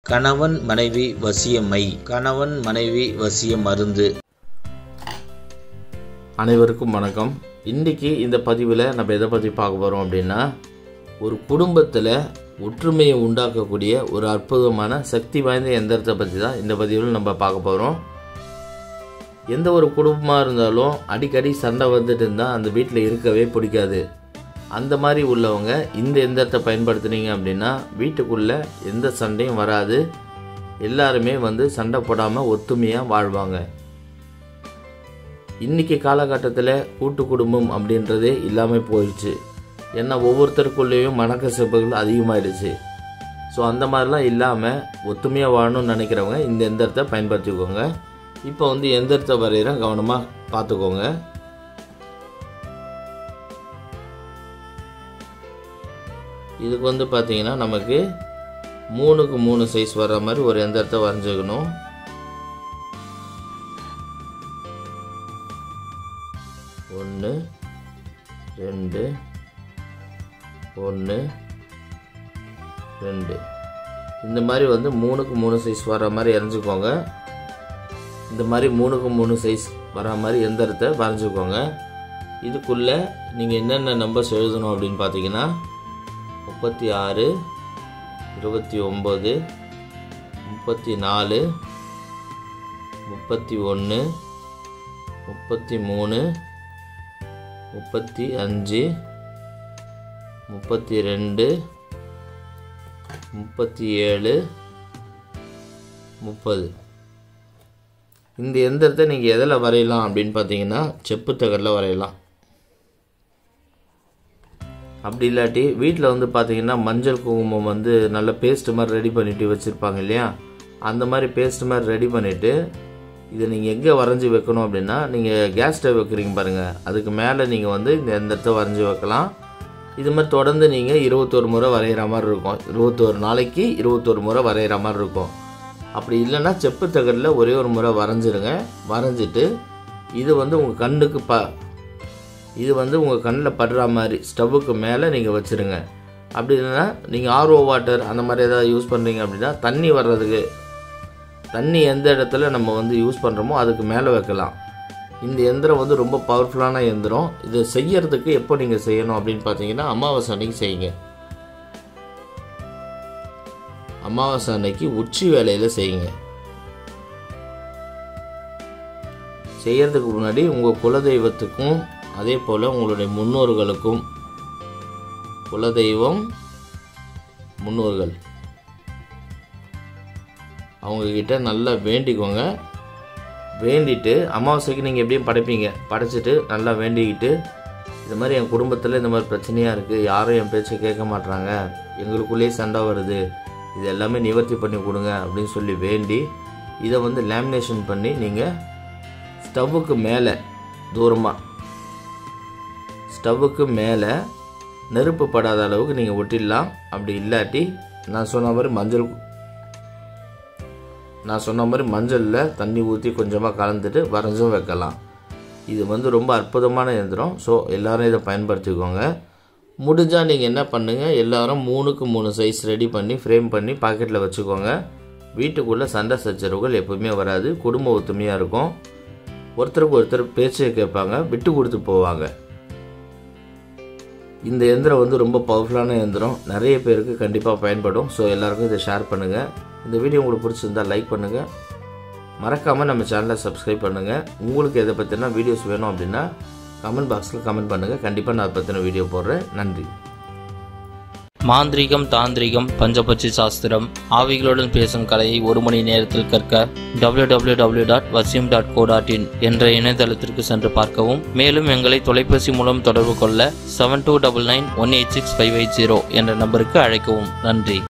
கணவன் மனைவி வசியமை கணவன் மனைவி வசிய மருந்து அனைவருக்கும் வணக்கம் இன்றைக்கி இந்த பதிவில் நம்ம எதை பற்றி பார்க்க போகிறோம் அப்படின்னா ஒரு குடும்பத்தில் ஒற்றுமையை உண்டாக்கக்கூடிய ஒரு அற்புதமான சக்தி வாய்ந்த எந்திரத்தை பற்றி தான் இந்த பதிவில் நம்ம பார்க்க போகிறோம் எந்த ஒரு குடும்பமாக இருந்தாலும் அடிக்கடி சண்டை வந்துட்டு இருந்தால் அந்த வீட்டில் இருக்கவே பிடிக்காது அந்த மாதிரி உள்ளவங்க இந்த எந்திரத்தை பயன்படுத்துனீங்க அப்படின்னா வீட்டுக்குள்ளே எந்த சண்டையும் வராது எல்லாருமே வந்து சண்டை போடாமல் ஒத்துமையாக வாழ்வாங்க இன்றைக்கி காலகட்டத்தில் கூட்டு குடும்பம் அப்படின்றதே இல்லாமல் போயிடுச்சு ஏன்னா ஒவ்வொருத்தருக்குள்ளேயும் மனக்கசப்புகள் அதிகமாகிடுச்சு ஸோ அந்த மாதிரிலாம் இல்லாமல் ஒத்துமையாக வாழணும்னு நினைக்கிறவங்க இந்த எந்திரத்தை பயன்படுத்திக்கோங்க இப்போ வந்து எந்திரத்தை வரைகிறேன் கவனமாக பார்த்துக்கோங்க இதுக்கு வந்து பார்த்தீங்கன்னா நமக்கு மூணுக்கு மூணு சைஸ் வர்ற மாதிரி ஒரு எந்திரத்தை வரைஞ்சிக்கணும் ஒன்று ரெண்டு ஒன்று ரெண்டு இந்த மாதிரி வந்து மூணுக்கு மூணு சைஸ் வர மாதிரி எரிஞ்சுக்கோங்க இந்த மாதிரி மூணுக்கு மூணு சைஸ் வர மாதிரி எந்திரத்தை வரைஞ்சிக்கோங்க இதுக்குள்ளே நீங்கள் என்னென்ன நம்பர்ஸ் எழுதணும் அப்படின்னு பார்த்தீங்கன்னா முப்பத்தி ஆறு இருபத்தி ஒம்பது முப்பத்தி நாலு முப்பத்தி ஒன்று முப்பத்தி மூணு முப்பத்தி அஞ்சு முப்பத்தி ரெண்டு முப்பத்தி ஏழு முப்பது இந்த எந்திரத்தை நீங்கள் எதில் வரையலாம் அப்படின்னு பார்த்தீங்கன்னா செப்பு தகரில் வரையலாம் அப்படி இல்லாட்டி வீட்டில் வந்து பார்த்தீங்கன்னா மஞ்சள் குங்குமம் வந்து நல்ல பேஸ்ட் மாதிரி ரெடி பண்ணிட்டு வச்சுருப்பாங்க இல்லையா அந்த மாதிரி பேஸ்ட் மாதிரி ரெடி பண்ணிவிட்டு இதை நீங்கள் எங்கே வரைஞ்சி வைக்கணும் அப்படின்னா நீங்கள் கேஸ் ஸ்டவ் வைக்கிறீங்க பாருங்கள் அதுக்கு மேலே நீங்கள் வந்து இந்த எந்திரத்தை வரைஞ்சி வைக்கலாம் இது மாதிரி தொடர்ந்து நீங்கள் இருபத்தோரு முறை வரைகிற மாதிரி இருக்கும் இருபத்தோரு நாளைக்கு இருபத்தோரு முறை வரைகிற மாதிரி இருக்கும் அப்படி இல்லைன்னா செப்பு தகடில் ஒரே ஒரு முறை வரைஞ்சிருங்க வரைஞ்சிட்டு இது வந்து உங்கள் கண்ணுக்கு ப இது வந்து உங்கள் கண்ணில் படுற மாதிரி ஸ்டவ்வுக்கு மேலே நீங்கள் வச்சுருங்க அப்படி இல்லைன்னா நீங்கள் ஆர்ஓ வாட்டர் அந்த மாதிரி ஏதாவது யூஸ் பண்ணுறீங்க அப்படின்னா தண்ணி வர்றதுக்கு தண்ணி எந்த இடத்துல நம்ம வந்து யூஸ் பண்ணுறோமோ அதுக்கு மேலே வைக்கலாம் இந்த எந்திரம் வந்து ரொம்ப பவர்ஃபுல்லான எந்திரம் இதை செய்யறதுக்கு எப்போ நீங்கள் செய்யணும் அப்படின்னு பார்த்தீங்கன்னா அமாவாசை அன்னைக்கு செய்யுங்க அமாவாசை அன்னைக்கு உச்சி வேலையில் செய்யுங்க செய்யறதுக்கு முன்னாடி உங்கள் குலதெய்வத்துக்கும் அதே போல் உங்களுடைய முன்னோர்களுக்கும் குலதெய்வம் முன்னோர்கள் அவங்கக்கிட்ட நல்லா வேண்டிக்கோங்க வேண்டிட்டு அமாவாசைக்கு நீங்கள் எப்படியும் படைப்பீங்க படைச்சிட்டு நல்லா வேண்டிக்கிட்டு இது மாதிரி என் குடும்பத்தில் இந்த மாதிரி பிரச்சனையாக இருக்குது யாரும் என் பேச்சை கேட்க மாட்றாங்க எங்களுக்குள்ளேயே சண்டை வருது இது எல்லாமே நிவர்த்தி பண்ணி கொடுங்க அப்படின்னு சொல்லி வேண்டி இதை வந்து லேமினேஷன் பண்ணி நீங்கள் ஸ்டவ்வுக்கு மேலே தூரமாக ஸ்டவ்வுக்கு மேலே நெருப்பு படாத அளவுக்கு நீங்கள் ஒட்டிடலாம் அப்படி இல்லாட்டி நான் சொன்ன மாதிரி மஞ்சள் நான் சொன்ன மாதிரி மஞ்சளில் தண்ணி ஊற்றி கொஞ்சமாக கலந்துட்டு வரைஞ்சும் வைக்கலாம் இது வந்து ரொம்ப அற்புதமான இயந்திரம் ஸோ எல்லோரும் இதை பயன்படுத்திக்கோங்க முடிஞ்சால் நீங்கள் என்ன பண்ணுங்கள் எல்லோரும் மூணுக்கு மூணு சைஸ் ரெடி பண்ணி ஃப்ரேம் பண்ணி பாக்கெட்டில் வச்சுக்கோங்க வீட்டுக்குள்ளே சண்டை சச்சரவுகள் எப்பவுமே வராது குடும்ப ஒத்துமையாக இருக்கும் ஒருத்தருக்கு ஒருத்தர் பேச்சை கேட்பாங்க விட்டு கொடுத்து போவாங்க இந்த எந்திரம் வந்து ரொம்ப பவர்ஃபுல்லான எந்திரம் நிறைய பேருக்கு கண்டிப்பாக பயன்படும் ஸோ எல்லாருக்கும் இதை ஷேர் பண்ணுங்கள் இந்த வீடியோ உங்களுக்கு பிடிச்சிருந்தால் லைக் பண்ணுங்கள் மறக்காமல் நம்ம சேனலை சப்ஸ்கிரைப் பண்ணுங்கள் உங்களுக்கு எதை பற்றினா வீடியோஸ் வேணும் அப்படின்னா கமெண்ட் பாக்ஸில் கமெண்ட் பண்ணுங்கள் கண்டிப்பாக நான் அதை பற்றின வீடியோ போடுறேன் நன்றி மாந்திரீகம் தாந்திரிகம் பஞ்சபட்சி சாஸ்திரம் ஆவிகளுடன் பேசும் கலையை ஒரு மணி நேரத்தில் கற்க W W W dot Vasiyam dot co dot in என்ற இணையதளத்திற்கு சென்று பார்க்கவும் மேலும் எங்களை தொலைபேசி மூலம் தொடர்பு கொள்ள seven two double nine one eight six five eight zero என்ற நம்பருக்கு அழைக்கவும் நன்றி